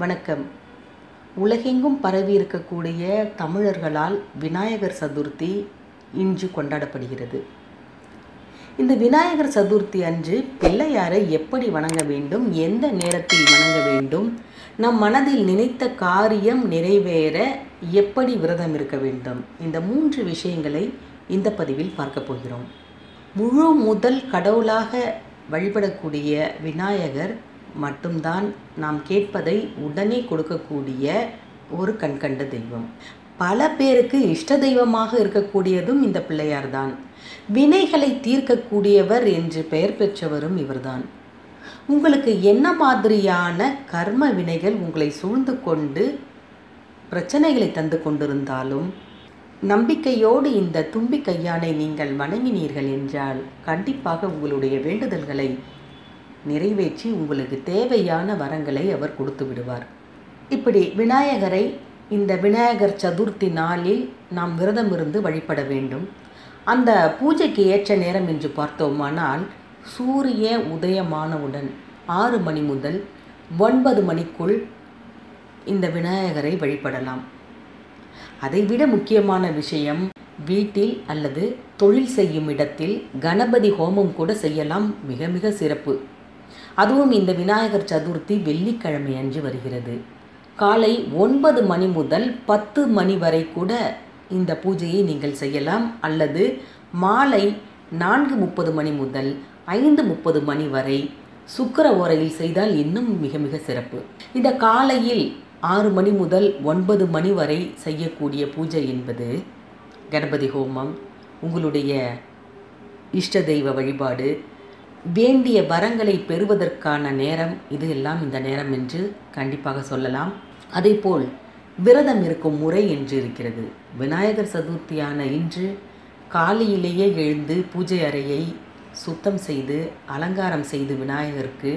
வணக்கம் உலகெங்கும் பரவி இருக்கக்கூடிய தமிழர்களால் விநாயகர் சதுர்த்தி இன்று கொண்டாடப்படுகிறது இந்த விநாயகர் சதுர்த்தி அன்று பிள்ளையாரை எப்படி வணங்க வேண்டும் எந்த நேரத்தில் வணங்க வேண்டும் நம் மனதில் நினைத்த காரியம் நிறைவேற எப்படி விரதம் இருக்க வேண்டும் இந்த மூன்று விஷயங்களை இந்த பதிவில் பார்க்க போகிறோம் முழு முதல் கடவுளாக வழிபடக்கூடிய விநாயகர் மட்டும்தான் நாம் கேட்பதை உடனே கொடுக்கக்கூடிய ஒரு கண்கண்ட தெய்வம் பல பேருக்கு இஷ்ட தெய்வமாக இருக்கக்கூடியதும் இந்த பிள்ளையார் தான் வினைகளை தீர்க்கக்கூடியவர் என்று பெயர் பெற்றவரும் இவர்தான் உங்களுக்கு என்ன மாதிரியான கர்ம வினைகள் உங்களை சூழ்ந்து கொண்டு பிரச்சனைகளை தந்து கொண்டிருந்தாலும் நம்பிக்கையோடு இந்த தும்பி கையானை நீங்கள் வணங்கினீர்கள் என்றால் கண்டிப்பாக உங்களுடைய வேண்டுதல்களை நிறைவேற்றி உங்களுக்கு தேவையான வரங்களை அவர் கொடுத்து விடுவார் இப்படி விநாயகரை இந்த விநாயகர் சதுர்த்தி நாளில் நாம் விரதம் இருந்து வழிபட வேண்டும் அந்த பூஜைக்கு ஏற்ற நேரம் என்று பார்த்தோமானால் சூரிய உதயமானவுடன் ஆறு மணி முதல் ஒன்பது மணிக்குள் இந்த விநாயகரை வழிபடலாம் அதைவிட முக்கியமான விஷயம் வீட்டில் அல்லது தொழில் செய்யும் இடத்தில் கணபதி ஹோமம் கூட செய்யலாம் மிக மிக சிறப்பு அதுவும் இந்த விநாயகர் சதுர்த்தி வெள்ளிக்கிழமை அன்று வருகிறது காலை ஒன்பது மணி முதல் பத்து மணி வரை கூட இந்த பூஜையை நீங்கள் செய்யலாம் அல்லது மாலை நான்கு முப்பது மணி முதல் ஐந்து முப்பது மணி வரை சுக்கர ஓரையில் செய்தால் இன்னும் மிக மிக சிறப்பு இந்த காலையில் ஆறு மணி முதல் ஒன்பது மணி வரை செய்யக்கூடிய பூஜை என்பது கணபதி ஹோமம் உங்களுடைய இஷ்ட தெய்வ வழிபாடு வேண்டிய வரங்களை பெறுவதற்கான நேரம் இது எல்லாம் இந்த நேரம் என்று கண்டிப்பாக சொல்லலாம் அதேபோல் விரதம் இருக்கும் முறை என்று இருக்கிறது விநாயகர் சதுர்த்தியான இன்று காலையிலேயே எழுந்து பூஜை அறையை சுத்தம் செய்து அலங்காரம் செய்து விநாயகருக்கு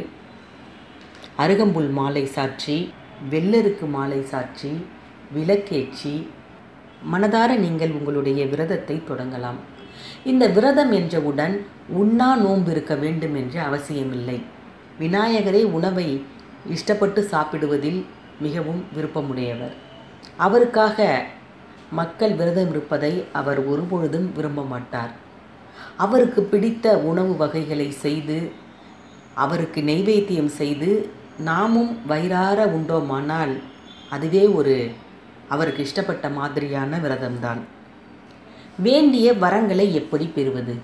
அருகம்புல் மாலை சாற்றி வெள்ளருக்கு மாலை சாற்றி விளக்கேற்றி மனதார நீங்கள் உங்களுடைய விரதத்தை தொடங்கலாம் இந்த விரதம் என்றவுடன் உண்ணா நோன்பு இருக்க வேண்டும் என்ற அவசியமில்லை விநாயகரே உணவை இஷ்டப்பட்டு சாப்பிடுவதில் மிகவும் விருப்பமுடையவர் அவருக்காக மக்கள் விரதம் இருப்பதை அவர் ஒருபொழுதும் விரும்ப மாட்டார் அவருக்கு பிடித்த உணவு வகைகளை செய்து அவருக்கு நெய்வேத்தியம் செய்து நாமும் வயிறார உண்டோமானால் அதுவே ஒரு அவருக்கு இஷ்டப்பட்ட மாதிரியான விரதம்தான் வேண்டிய வரங்களை எப்படி பெறுவது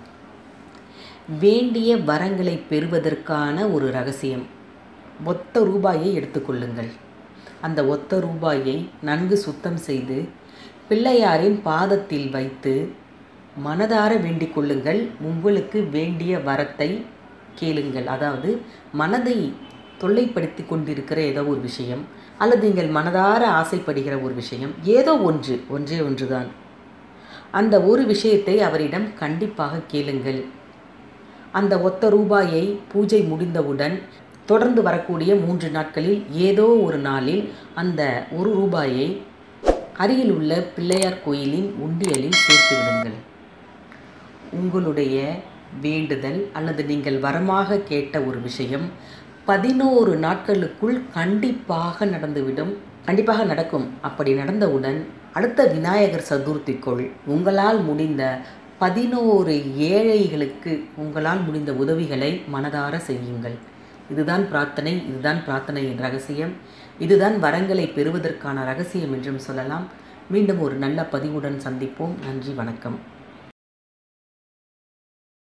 வேண்டிய வரங்களை பெறுவதற்கான ஒரு ரகசியம் ஒத்த ரூபாயை எடுத்துக்கொள்ளுங்கள் அந்த ஒத்த ரூபாயை நன்கு சுத்தம் செய்து பிள்ளையாரின் பாதத்தில் வைத்து மனதார வேண்டிக் கொள்ளுங்கள் உங்களுக்கு வேண்டிய வரத்தை கேளுங்கள் அதாவது மனதை தொல்லைப்படுத்தி கொண்டிருக்கிற ஏதோ ஒரு விஷயம் அல்லது நீங்கள் மனதார ஆசைப்படுகிற ஒரு விஷயம் ஏதோ ஒன்று ஒன்றே ஒன்றுதான் அந்த ஒரு விஷயத்தை அவரிடம் கண்டிப்பாக கேளுங்கள் அந்த ஒத்த ரூபாயை பூஜை முடிந்தவுடன் தொடர்ந்து வரக்கூடிய மூன்று நாட்களில் ஏதோ ஒரு நாளில் அந்த ஒரு ரூபாயை அருகில் உள்ள பிள்ளையார் கோயிலின் உண்டியலில் சேர்த்து விடுங்கள் உங்களுடைய வேண்டுதல் அல்லது நீங்கள் வரமாக கேட்ட ஒரு விஷயம் பதினோரு நாட்களுக்குள் கண்டிப்பாக நடந்துவிடும் கண்டிப்பாக நடக்கும் அப்படி நடந்தவுடன் அடுத்த விநாயகர் சதுர்த்திக்குள் உங்களால் முடிந்த பதினோரு ஏழைகளுக்கு உங்களால் முடிந்த உதவிகளை மனதார செய்யுங்கள் இதுதான் பிரார்த்தனை இதுதான் பிரார்த்தனையின் ரகசியம் இதுதான் வரங்களை பெறுவதற்கான ரகசியம் என்றும் சொல்லலாம் மீண்டும் ஒரு நல்ல பதிவுடன் சந்திப்போம் நன்றி வணக்கம்